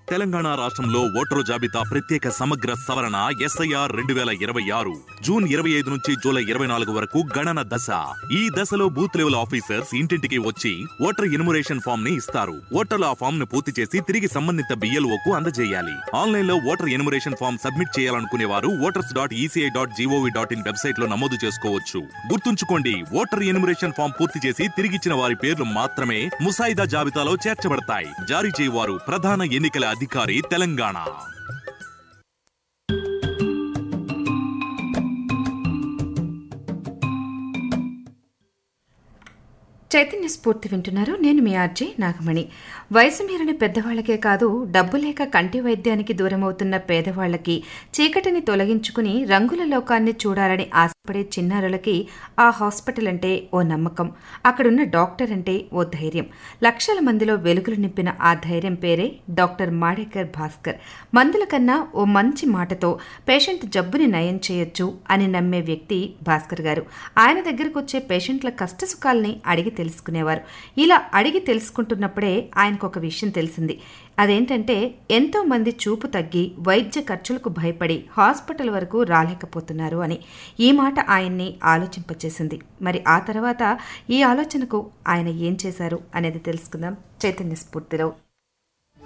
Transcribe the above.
తెలంగాణ రాష్ట్రంలో ఓటరు జాబితా ప్రత్యేక సమగ్ర సవరణ ఎస్ఐఆర్ రెండు వేల ఇరవై ఆరు జూన్ ఇరవై ఐదు నుంచి జూలై ఇరవై నాలుగు వరకు గణన దశ ఈ దశలో బూత్ లెవెల్ ఆఫీసర్స్ ఇంటింటికి వచ్చి ఓటర్ ఎన్యుమరేషన్ ఫామ్ ని ఇస్తారు ఓటర్లు ఆ ఫామ్ ను పూర్తి చేసి తిరిగి సంబంధిత BLO కు అందజేయాలి ఆన్లైన్ లో ఓటర్ ఎన్యుమరేషన్ ఫామ్ సబ్మిట్ చేయాలనుకునే వారు voters dot ECI dot GOV dot in website లో నమోదు చేసుకోవచ్చు గుర్తుంచుకోండి ఓటర్ ఎన్యుమరేషన్ ఫామ్ పూర్తి చేసి తిరిగిచ్చిన వారి పేర్లు మాత్రమే ముసాయిదా జాబితాలో చేర్చబడతాయి జారీ చేయవారు ప్రధాన ఎన్నికల అధికారి తెలంగాణ చైతన్య స్ఫూర్తి వింటున్నారు నేను మీ ఆర్జే నాగమణి వయసు మీరిన పెద్దవాళ్లకే కాదు డబ్బు లేక కంటి వైద్యానికి దూరమవుతున్న పేదవాళ్లకి చీకటిని తొలగించుకుని రంగుల లోకాన్ని చూడాలని ఆశపడే చిన్నారులకి ఆ హాస్పిటల్ అంటే ఓ నమ్మకం అక్కడున్న డాక్టర్ అంటే ఓ ధైర్యం లక్షల మందిలో వెలుగులు నింపిన ఆ ధైర్యం పేరే డాక్టర్ మాడేకర్ భాస్కర్ మందుల కన్నా ఓ మంచి మాటతో పేషెంట్ జబ్బుని నయం చేయొచ్చు అని నమ్మే వ్యక్తి భాస్కర్ గారు ఆయన దగ్గరకు వచ్చే పేషెంట్ల కష్టసుఖాల్ని అడిగి తెలుసుకునేవారు ఇలా అడిగి తెలుసుకుంటున్నప్పుడే ఆయనకు ఒక విషయం తెలిసింది అదేంటంటే ఎంతో మంది చూపు తగ్గి వైద్య ఖర్చులకు భయపడి హాస్పిటల్ వరకు రాలేకపోతున్నారు అని ఈ మాట ఆయన్ని ఆలోచింపచేసింది మరి ఆ తర్వాత ఈ ఆలోచనకు ఆయన ఏం చేశారు అనేది తెలుసుకుందాం చైతన్య స్ఫూర్తిలో